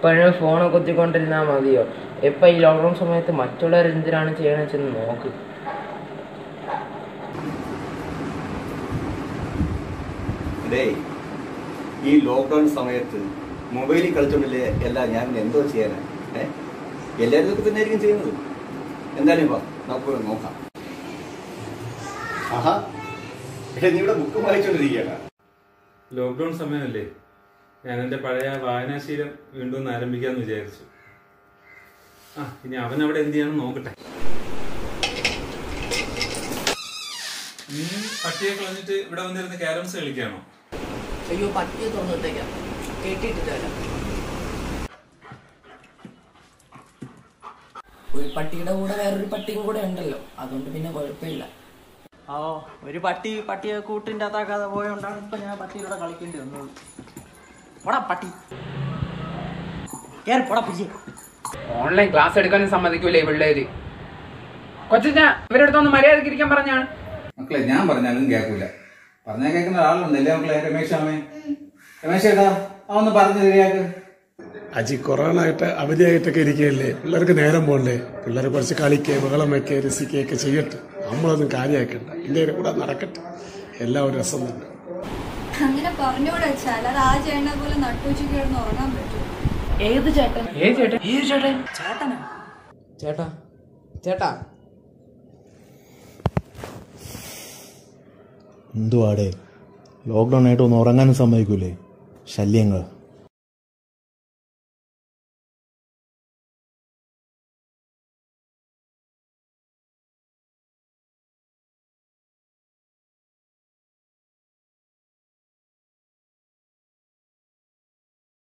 എപ്പോഴും ഫോൺ കുത്തിക്കൊണ്ടിരുന്നാൽ മതിയോ ഇപ്പം ഈ ലോക്ക്ഡൗൺ സമയത്ത് മറ്റുള്ളവർ എന്തിനാണ് ചെയ്യണമെന്ന് വെച്ചെന്ന് നോക്ക് ഡേയ് ഈ ലോക്ക്ഡൗൺ സമയത്ത് മൊബൈലിൽ കളിച്ചോണ്ടില്ലേ എല്ലാം ഞാൻ ഇന്ന് എന്തോ ചെയ്യാനാ ഏ എല്ലാവരും ഇതൊക്കെ തന്നെ ആയിരിക്കും ചെയ്യുന്നത് എന്തായാലും വാ നമുക്ക് പോയി നോക്കാം ആഹാ എടാ, നീ ഇവിടെ ബുക്ക് വായിച്ചോണ്ടിരിക്കുകയാണ് ലോക്ക്ഡൗൺ സമയമല്ലേ ഞാൻ എൻ്റെ പഴയ വായനാശീലം വീണ്ടും ഒന്ന് ആരംഭിക്കാന്ന് വിചാരിച്ചു ആ ഇനി അവൻ അവിടെ എന്ത് ചെയ്യണം നോക്കട്ടെ നീ പട്ടിയെ കളഞ്ഞിട്ട് ഇവിടെ വന്നിരുന്ന് ക്യാരംസ് കളിക്കാണോ അയ്യോ പട്ടിയെ തുറന്നിട്ടേക്കാം കേട്ടിട്ടില്ല ഒരു പട്ടിയുടെ കൂടെ വേറൊരു പട്ടിയും കൂടെ ഉണ്ടല്ലോ അതുകൊണ്ട് പിന്നെ കുഴപ്പമില്ല ഓ ഒരു പട്ടി പട്ടിയെ കൂട്ടിൻ്റെ അകത്താക്കാതെ പോയോണ്ടാണ് ഇപ്പൊ ഞാൻ പട്ടിയിലൂടെ കളിക്കേണ്ടി വന്നത് പോടാ പട്ടി കേറി പോടാ പിടിച്ചേ ഓൺലൈൻ ക്ലാസ് എടുക്കാനും സമ്മതിക്കൂലേ ഈ പിള്ളേര് കൊച്ചിച്ച ഇവരെടുത്തൊന്ന് മര്യാദക്ക് ഇരിക്കാൻ പറഞ്ഞാണ് മക്കളെ ഞാൻ പറഞ്ഞാലും കേൾക്കൂല പറഞ്ഞാൽ കേൾക്കുന്ന ഒരാളുണ്ടല്ലേ മക്കളെ രമേശ് ആമേ രമേശ് ഏട്ടാ അവന്ന് പറഞ്ഞു ശരിയാക്ക് അജി കൊറോണ ആയിട്ട് അവധിയായിട്ടൊക്കെ ഇരിക്കുകയല്ലേ പിള്ളേർക്ക് നേരം പോകണ്ടേ പിള്ളേർ കുറച്ച് കളിക്കുക ബഹളം വയ്ക്കുക രസിക്കുകയൊക്കെ ചെയ്യട്ടെ നമ്മളൊന്നും കാര്യമാക്കണ്ട ഇന്ത്യയുടെ കൂടെ നടക്കട്ടെ എല്ലാം ഒരു രസം തന്നെ അങ്ങനെ പറഞ്ഞുകൂടെ വെച്ചാൽ അത് ആ ചേട്ടനെ പോലെ നട്ടുവെച്ച് കിടന്ന് ഉറങ്ങാൻ പറ്റും ഏത് ചേട്ടൻ ഏ ചേട്ടൻ ഏത് ചേട്ടൻ ചേട്ടനാ ചേട്ടാ ചേട്ടാ എന്തുവാടേ ലോക്ക്ഡൗൺ ആയിട്ട് ഒന്ന് ഉറങ്ങാനും സമ്മതിക്കൂലേ ശല്യങ്ങൾ